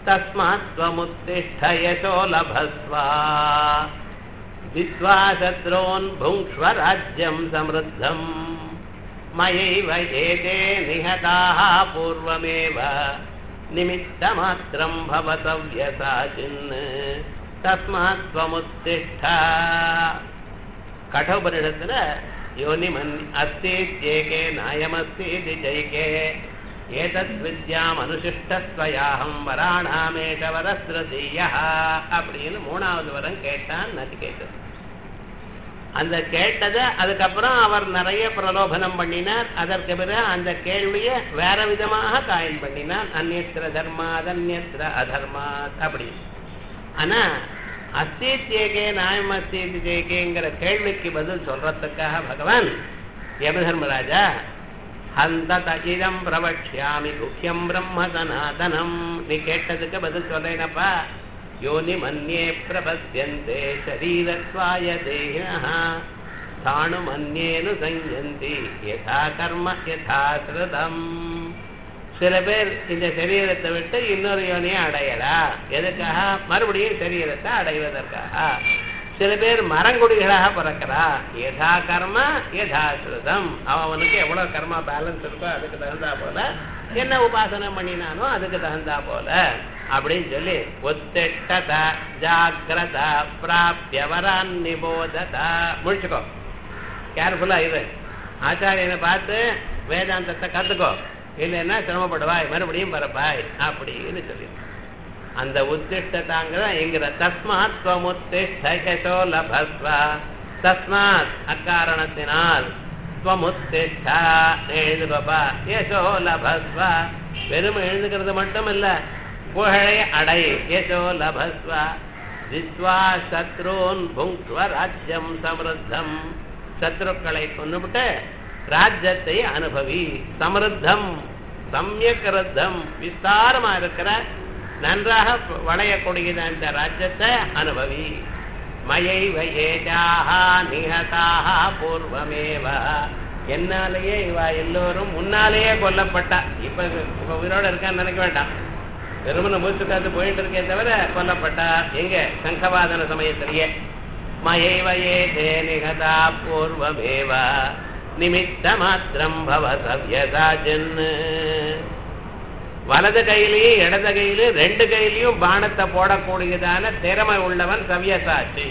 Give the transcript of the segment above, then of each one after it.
तस्मात् त्वमुत्तिष्ठ यशो लभस्व जित्वा शत्रून् भुङ्क्ष्व राज्यम् समृद्धम् मयैव एते निहताः पूर्वमेव निमित्तमात्रम् भवतव्यसाचिन् तस्मात् त्वमुत्तिष्ठ कठोपनिषத்துல योनिमन् अस्तीत्येके नायमस्तीति चैके ஏதத்வித்யாமனுசிஷ்டஸ்வயாகம் வராணாமேஷ வரஸ்ரதீயா அப்படின்னு மூணாவது வரம் கேட்டான் நச்சிகேதன் அந்த கேட்டதை அதுக்கப்புறம் அவர் நிறைய பிரலோபனம் பண்ணினார் அதற்கு பிறகு அந்த கேள்வியை வேற விதமாக காயல் பண்ணினார் அந்நியத்திர தர்மாத் அந்நியத்திர அதர்மாத் அப்படி ஆனா அஸ்தித்யேகே நாயம் அஸ்தித்யேகேங்கிற கேள்விக்கு பதில் சொல்றதுக்காக பகவான் யமதர்மராஜா ஹந்தத இதம் பிரவக்ஷாமி குஹ்யம் பிரம்ம சனாதனம் நீ கேட்டதுக்கு பதில் சொல்றேனப்பா யோனி மன்யே பிரபத்தியந்தே சரீரத்வாய தேகினः தானு மன்யேனு சஞ்சந்தி யதா கர்ம யதா ஸ்ருதம் சில பேர் இந்த சரீரத்தை விட்டு இன்னொரு யோனியை அடையலா எதுக்காக மறுபடியும் சரீரத்தை அடைவதற்காக சில பேர் மரங்குடிகளாக பிறக்கிறா யதா கர்ம யதா ஸ்ருதம் அவனுக்கு எவ்வளவு கர்மா பேலன்ஸ் இருக்கோ அதுக்கு தகுந்தா போல என்ன உபாசனை பண்ணினானோ அதுக்கு தகுந்தா போல அப்படின்னு சொல்லி உத்திஷ்டத ஜாகிரத பிராபியவரான் நிபோதத முடிச்சுக்கோ கேர்ஃபுல்லா இரு ஆச்சாரியனை பார்த்து வேதாந்தத்தை கத்துக்கோ இல்லைன்னா சிரமப்படுவாய் மறுபடியும் பரப்பாய் அப்படின்னு சொல்லி அந்த உத்திஷ்டதாங்கிற என்கிற தஸ்மாத் ஸ்வமுத்திஷ்டோ லபஸ்வ தஸ்மாத் அக்காரணத்தினால் ஸ்வமுத்திஷ்டா எழுதுகோப்பா யசோ லபஸ்வ வெறும் எழுதுகிறது மட்டும் இல்ல புகழை அடை யசோ லபஸ்வ ஜித்வா சத்ருன் புங்க்வ ராஜ்யம் சமிருத்தம் சத்ருக்களை கொண்டுவிட்டு ராஜ்யத்தை அனுபவி சமிருத்தம் சமயக் ரத்தம் விஸ்தாரமா இருக்கிற நன்றாக வளையக்கூடியது அந்த ராஜ்யத்தை அனுபவி மயை வயேஜாக நிகதாக பூர்வமேவ என்னாலேயே இவ எல்லோரும் முன்னாலேயே கொல்லப்பட்டா இப்ப இப்ப உயிரோட இருக்கான்னு நினைக்க வேண்டாம் வெறுமனை மூச்சு காத்து போயிட்டு இருக்கே தவிர கொல்லப்பட்டா எங்க சங்கவாதன சமயத்திலேயே மயை வயேதே நிகதா பூர்வமேவ நிமித்த மாத்திரம் பவசவ்யதாஜன் வலது கையிலையும் இடது கையிலையும் ரெண்டு கையிலையும் பானத்தை போடக்கூடியதான திறமை உள்ளவன் சவ்யசாட்சி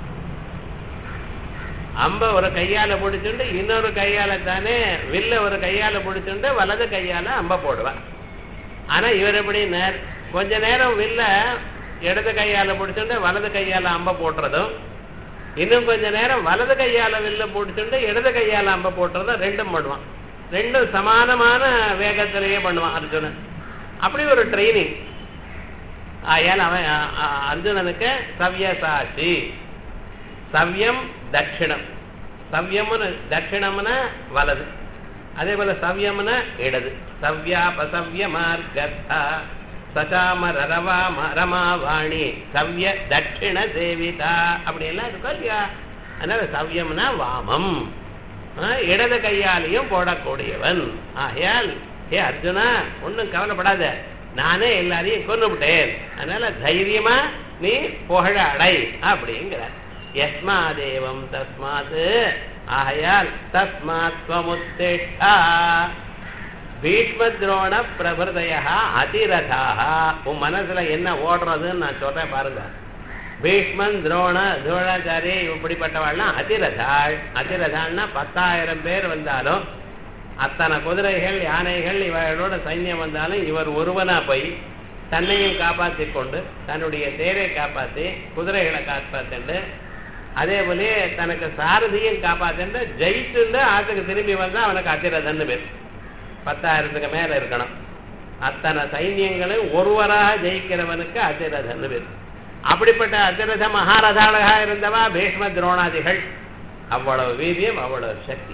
அம்ப ஒரு கையால பிடிச்சுண்டு இன்னொரு கையால தானே வில்ல ஒரு கையால பிடிச்சுண்டு வலது கையால அம்ப போடுவான் ஆனா இவர் எப்படி நேர் கொஞ்ச நேரம் வில்ல இடது கையால பிடிச்சுண்டு வலது கையால அம்ப போட்டுறதும் இன்னும் கொஞ்ச நேரம் வலது கையால வில்ல பிடிச்சுண்டு இடது கையால அம்ப போட்டுறதும் ரெண்டும் பண்ணுவான் ரெண்டும் சமானமான வேகத்திலேயே பண்ணுவான் அர்ஜுனன் அப்படி ஒரு ட்ரைனிங் ஆயால் அவன் அர்ஜுனனுக்கு சவ்யசாட்சி சவ்யம் தட்சிணம் சவ்யம்னு தட்சிணம்னா வலது அதே போல சவ்யம்னா இடது சவ்யாபசவ்ய மார்கத்தா சசாம ரரவா ரமாவாணி சவ்ய தட்சிண சேவிதா அப்படி எல்லாம் இருக்கும் இல்லையா அதனால சவ்யம்னா வாமம் இடது கையாலையும் போடக்கூடியவன் ஆகையால் ஏ அர்ஜுனா ஒன்னும் கவலைப்படாத நானே எல்லாரையும் கொண்டு விட்டேன் அதனால தைரியமா நீ புகழ அடை அப்படிங்கிற யஸ்மாதேவம் தஸ்மாத் ஆகையால் தஸ்மாத் ஸ்வமுத்திஷ்டா பீஷ்மத்ரோண பிரபுதய அதிரதாக உன் மனசுல என்ன ஓடுறதுன்னு நான் சொல்றேன் பாருங்க பீஷ்மன் துரோண துரோணாச்சாரி இப்படிப்பட்டவாள்லாம் அதிரதாள் அதிரதாள்னா பத்தாயிரம் பேர் வந்தாலும் அத்தனை குதிரைகள் யானைகள் இவர்களோட சைன்யம் வந்தாலும் இவர் ஒருவனா போய் தன்னையும் காப்பாற்றி கொண்டு தன்னுடைய தேரை காப்பாற்றி குதிரைகளை காப்பாற்றிண்டு அதே போல தனக்கு சாரதியும் காப்பாற்றிண்டு ஜெயிச்சுண்டு ஆத்துக்கு திரும்பி வந்தா அவனுக்கு அதிரதன்னு பேர் பத்தாயிரத்துக்கு மேல இருக்கணும் அத்தனை சைன்யங்களும் ஒருவராக ஜெயிக்கிறவனுக்கு அதிரதன்னு பேர் அப்படிப்பட்ட அதிரத மகாரதாளகா இருந்தவா பீஷ்ம துரோணாதிகள் அவ்வளவு வீரியம் அவ்வளவு சக்தி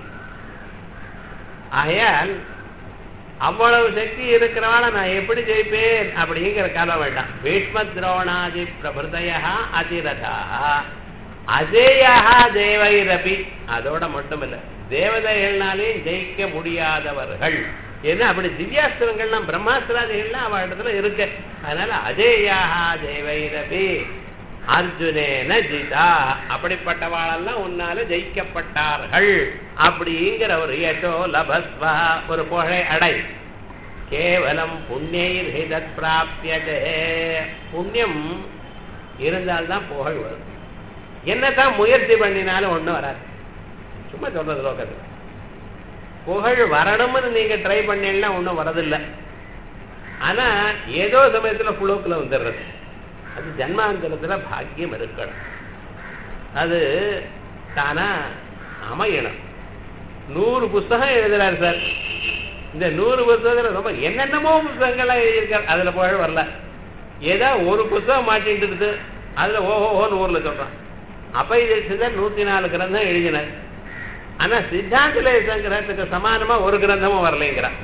ஆகையால் அவ்வளவு சக்தி இருக்கிறவாள நான் எப்படி ஜெயிப்பேன் அப்படிங்கிற காலம் வேண்டாம் பீஷ்ம துரோணாதி பிரபுதயா அதிரதா அஜேயாக தேவைரபி அதோட மட்டும் இல்ல தேவதைகள்னாலே ஜெயிக்க முடியாதவர்கள் ஏன்னா அப்படி திவ்யாஸ்திரங்கள்லாம் பிரம்மாஸ்திராதிகள்லாம் அவ இடத்துல இருக்கு அதனால அஜேயாக தேவைரபி அர்ஜுனேன ஜிதா அப்படிப்பட்டவாளெல்லாம் உன்னால ஜெயிக்கப்பட்டார்கள் அப்படிங்கிற ஒரு யசோ லபஸ்வா ஒரு புகழை அடை கேவலம் புண்ணியர் ஹிதத் பிராப்தியதே புண்ணியம் இருந்தால்தான் புகழ் வரும் என்னதான் முயற்சி பண்ணினாலும் ஒண்ணும் வராது சும்மா சொல்றது லோகத்துல புகழ் வரணும்னு நீங்க ட்ரை பண்ணீங்கன்னா ஒண்ணும் வரதில்லை ஆனா ஏதோ சமயத்துல புழுக்குல வந்துடுறது அது ஜன்மாந்தரத்துல பாக்கியம் இருக்கணும் அது தானா அமையணும் நூறு புஸ்தகம் எழுதுறாரு சார் இந்த நூறு புஸ்தகத்துல ரொம்ப என்னென்னமோ புஸ்தகங்கள்லாம் எழுதியிருக்காரு அதுல புகழ் வரல ஏதோ ஒரு புஸ்தகம் மாட்டிட்டு இருக்குது அதுல ஓஹோ ஓன்னு ஊர்ல சொல்றான் அப்ப இது சிதர் நூத்தி நாலு கிரந்தம் எழுதினார் ஆனா சித்தாந்த கிரகத்துக்கு சமானமா ஒரு கிரந்தமும் வரலைங்கிறான்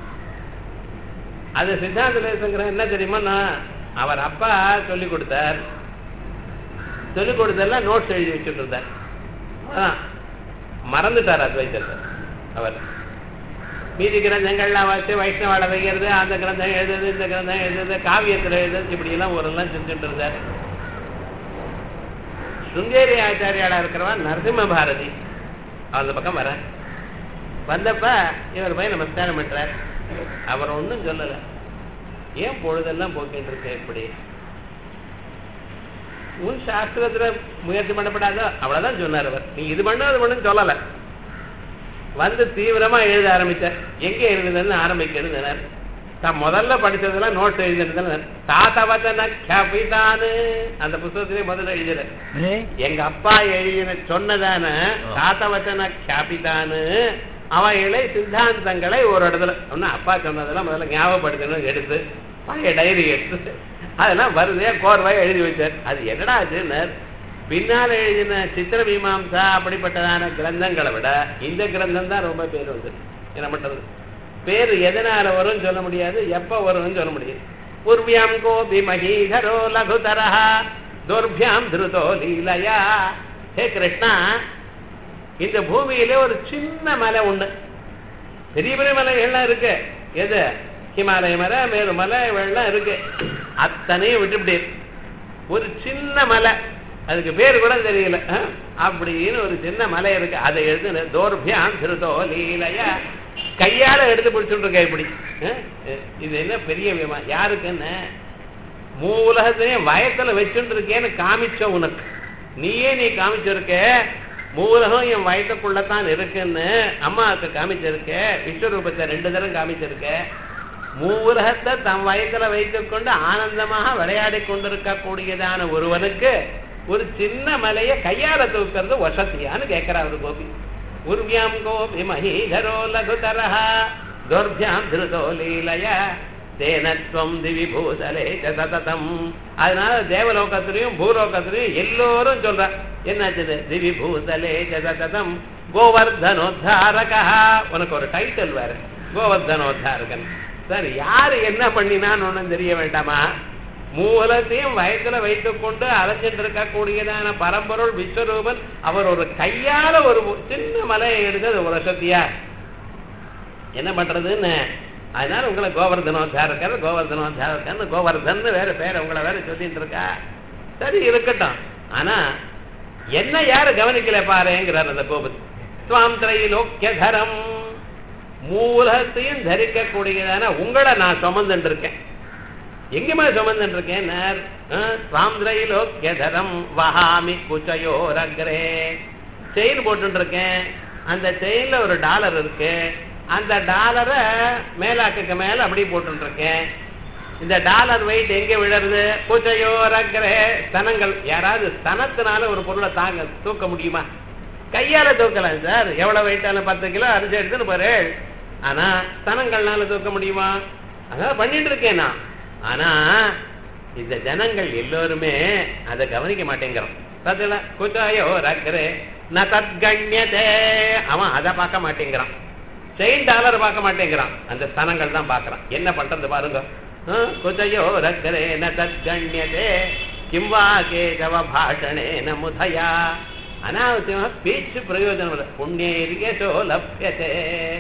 அது சித்தாந்த கிரகம் என்ன தெரியுமா அவர் அப்பா சொல்லி கொடுத்தார் சொல்லி கொடுத்தெல்லாம் நோட்ஸ் எழுதி வச்சுட்டு இருந்தார் அதான் மறந்துட்டார் அத்வைத்தத்தை அவர் மீதி கிரந்தங்கள்லாம் வச்சு வைஷ்ணவாட வைக்கிறது அந்த கிரந்தம் எழுதுறது இந்த கிரந்தம் எழுதுறது காவியத்தில் எழுதுறது இப்படியெல்லாம் ஒரு எல்லாம் செஞ்சுட்டு இருந்தார் சுங்கேரி ஆச்சாரியாளா இருக்கிறவன் நரசிம்ம பாரதி அந்த பக்கம் வர வந்தப்ப இவர் போய் நமஸ்காரம் பண்றார் அவர் ஒன்றும் சொல்லலை ஏன் பொழுதெல்லாம் போக்கிட்டு இருக்க இப்படி உன் சாஸ்திரத்துல முயற்சி பண்ணப்படாதோ அவ்வளவுதான் சொன்னார் அவர் நீ இது பண்ண அது பண்ணுன்னு சொல்லல வந்து தீவிரமா எழுத ஆரம்பிச்சார் எங்க எழுதுன்னு ஆரம்பிக்கிறது தான் முதல்ல படிச்சதெல்லாம் நோட்ஸ் எழுதுனது தாத்தவத்தன கபிதானு அந்த புத்தகத்திலே முதல்ல எழுதுற எங்க அப்பா எழுதின சொன்னதான தாத்தவத்தன கபிதானு அவைகளை சித்தாந்தங்களை ஒரு இடத்துல ஒன்னும் அப்பா சொன்னதெல்லாம் முதல்ல ஞாபகப்படுத்தணும் எடுத்து பழைய டைரி எடுத்து அதெல்லாம் வருதே கோர்வாய் எழுதி வச்சார் அது என்னடா ஆச்சுன்னு பின்னால் எழுதின சித்திர மீமாம்சா அப்படிப்பட்டதான கிரந்தங்களை விட இந்த கிரந்தம் தான் ரொம்ப பேர் வந்து என்ன பண்றது பேர் எதனால வரும்னு சொல்ல முடியாது எப்ப வரும்னு சொல்ல முடியாது பூர்வியாம் கோபி மகீதரோ லகுதரஹா துர்பியாம் திருதோ லீலையா ஹே கிருஷ்ணா இந்த பூமியில ஒரு சின்ன மலை உண்டு பெரிய பெரிய மலைகள்லாம் இருக்கு எது ஹிமாலய மலை மேரு மலை இவெல்லாம் இருக்கு அத்தனையும் விட்டுவிட்டு ஒரு சின்ன மலை அதுக்கு பேர் கூட தெரியல அப்படின்னு ஒரு சின்ன மலை இருக்கு அதை எழுது தோர்பியாம் திருதோ லீலையா கையால எடுத்து பிடிச்சுட்டு இருக்க இப்படி இது என்ன பெரிய விமா யாருக்குன்னு மூ உலகத்தையும் வயத்துல வச்சுட்டு இருக்கேன்னு காமிச்ச உனக்கு நீயே நீ காமிச்சிருக்க மூலகம் என் வயத்துக்குள்ளதான் இருக்குன்னு அம்மாவுக்கு காமிச்சிருக்க விஸ்வரூபத்தை ரெண்டு தரம் காமிச்சிருக்க மூவுலகத்தை தம் வயத்துல வைத்துக் கொண்டு ஆனந்தமாக விளையாடி கொண்டிருக்கக்கூடியதான ஒருவனுக்கு ஒரு சின்ன மலையை கையால தூக்கிறது வசதியான்னு கேட்கிறாரு கோபி உர்வியாம் கோபி மகீதரோ லகுதரஹா துர்பியாம் திருதோ லீலய தேனத்வம் திவி பூதலே சததம் அதனால தேவலோகத்திலையும் பூலோகத்திலையும் எல்லோரும் சொல்ற என்னாச்சு திவி பூதலே சததம் கோவர்தனோத்தாரகா உனக்கு ஒரு டைட்டில் வேற கோவர்தனோத்தாரகன் சார் யாரு என்ன பண்ணினான்னு ஒன்றும் தெரிய வேண்டாமா மூலத்தையும் வயத்துல வைத்துக் கொண்டு அலைஞ்சிட்டு இருக்கக்கூடியதான பரம்பொருள் விஸ்வரூபன் அவர் ஒரு கையால ஒரு சின்ன மலையை எடுத்தது ஒரு சக்தியா என்ன பண்றதுன்னு அதனால உங்களை கோவர்தனோத்தாரக்கர் கோவர்தனோத்தாரக்கர் கோவர்தன் வேற பேர் உங்களை வேற சொல்லிட்டு இருக்கா சரி இருக்கட்டும் ஆனா என்ன யாரு கவனிக்கல பாருங்கிறார் அந்த கோபத்து சுவாம் திரையிலோக்கியதரம் மூலத்தையும் தரிக்கக்கூடியதான உங்களை நான் சுமந்துட்டு இருக்கேன் எங்கேயுமே சுமந்துட்டு இருக்கேன் சாந்திரையிலோக்கியதரம் வஹாமி குச்சயோரக்ரே செயின் போட்டு இருக்கேன் அந்த செயின்ல ஒரு டாலர் இருக்கு அந்த டாலரை மேலாக்குக்கு மேல அப்படி போட்டு இருக்கேன் இந்த டாலர் வெயிட் எங்க விழுறது குச்சயோரக்ரே ஸ்தனங்கள் யாராவது ஸ்தனத்தினால ஒரு பொருளை தாங்க தூக்க முடியுமா கையால தூக்கலாம் சார் எவ்வளவு வெயிட்டான பத்து கிலோ அரிசி எடுத்துன்னு பாரு ஆனா ஸ்தனங்கள்னால தூக்க முடியுமா அதான் பண்ணிட்டு இருக்கேன் நான் ஆனா இந்த ஜனங்கள் எல்லோருமே அதை கவனிக்க மாட்டேங்கிறோம் ததுல குச்சாயோ ரக்கரே ந தத்கண்யதே அவன் அதை பார்க்க மாட்டேங்கிறான் செயின் டாலர் பார்க்க மாட்டேங்கிறான் அந்த ஸ்தனங்கள் தான் பார்க்கறான் என்ன பண்றது பாருங்க குச்சயோ ரக்கரே ந தத்கண்யதே கிம்வா கேசவ பாஷணே ந முதயா அனாவசியமா பேச்சு பிரயோஜனம் இல்லை புண்ணிய இருக்கேசோ லப்யத்தே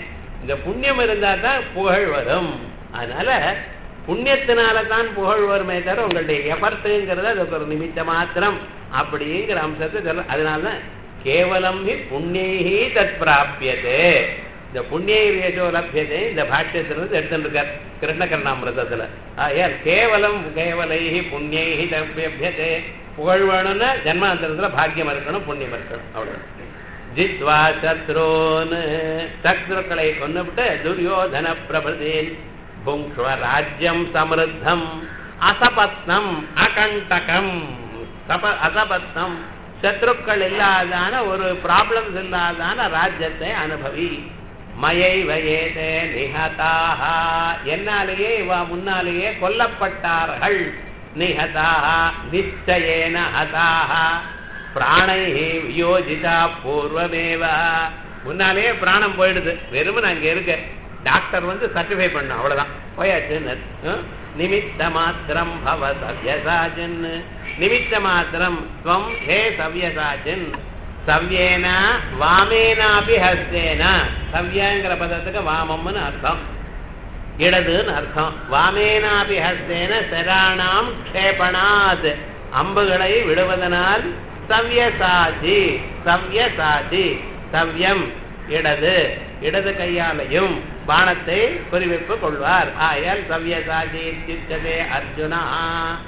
இந்த புண்ணியம் இருந்தா தான் புகழ் வரும் அதனால புண்ணியத்தினால தான் புகழ் வருமே தவிர உங்களுடைய எஃபர்ட்டுங்கிறது அதுக்கு ஒரு நிமித்த மாத்திரம் அப்படிங்கிற அம்சத்தை சொல்ல அதனாலதான் கேவலம் ஹி புண்ணியி தத் பிராபியதே இந்த புண்ணியோ லபியதே இந்த பாஷ்யத்திலிருந்து எடுத்துட்டு இருக்கார் கிருஷ்ணகர்ணாமிரதத்துல ஆயால் கேவலம் கேவலைஹி புண்ணியி தப்பியதே புகழ் வேணும்னா ஜன்மாந்தரத்துல பாக்கியம் இருக்கணும் புண்ணியம் இருக்கணும் அவ்வளவு ஜித்வா சத்ரோன் சத்ருக்களை கொண்டுவிட்டு துரியோதன பிரபதேன் புங்க்ஷ்வ ராஜ்யம் சமிருத்தம் அசபத்னம் அகண்டகம் சப அசபத்னம் சத்ருக்கள் இல்லாதான ஒரு ப்ராப்ளம்ஸ் இல்லாதான ராஜ்யத்தை அனுபவி மயை வயேதே நிஹதாக என்னாலேயே இவ முன்னாலேயே கொல்லப்பட்டார்கள் நிஹதாக நிச்சயேன ஹதாக பிராணை வியோஜிதா பூர்வமேவ முன்னாலேயே பிராணம் போயிடுது வெறுமன் அங்க இருக்க டாக்டர் வந்து சர்டிஃபை பண்ணும் அவ்வளவுதான் போயாச்சுன்னு ஹம்? நிமித்த மாத்திரம் பவ சவ்யசாஜன் நிமித்த மாத்திரம் ஸ்வம் ஹே சவ்யசாஜன் சவ்யேன வாமேனாபி ஹஸ்தேன சவ்யங்கிற பதத்துக்கு வாமம்னு அர்த்தம் இடதுன்னு அர்த்தம் வாமேனாபி ஹஸ்தேன சராணாம் க்ஷேபணாத் அம்புகளை விடுவதனால் சவ்யசாஜி சவ்யசாஜி சவ்யம் இடது இடது கையாலையும் பானத்தை குறிவிப்பு கொள்வார் ஆயால் சவ்யசாஜி இத்தியுச்சதே அர்ஜுனா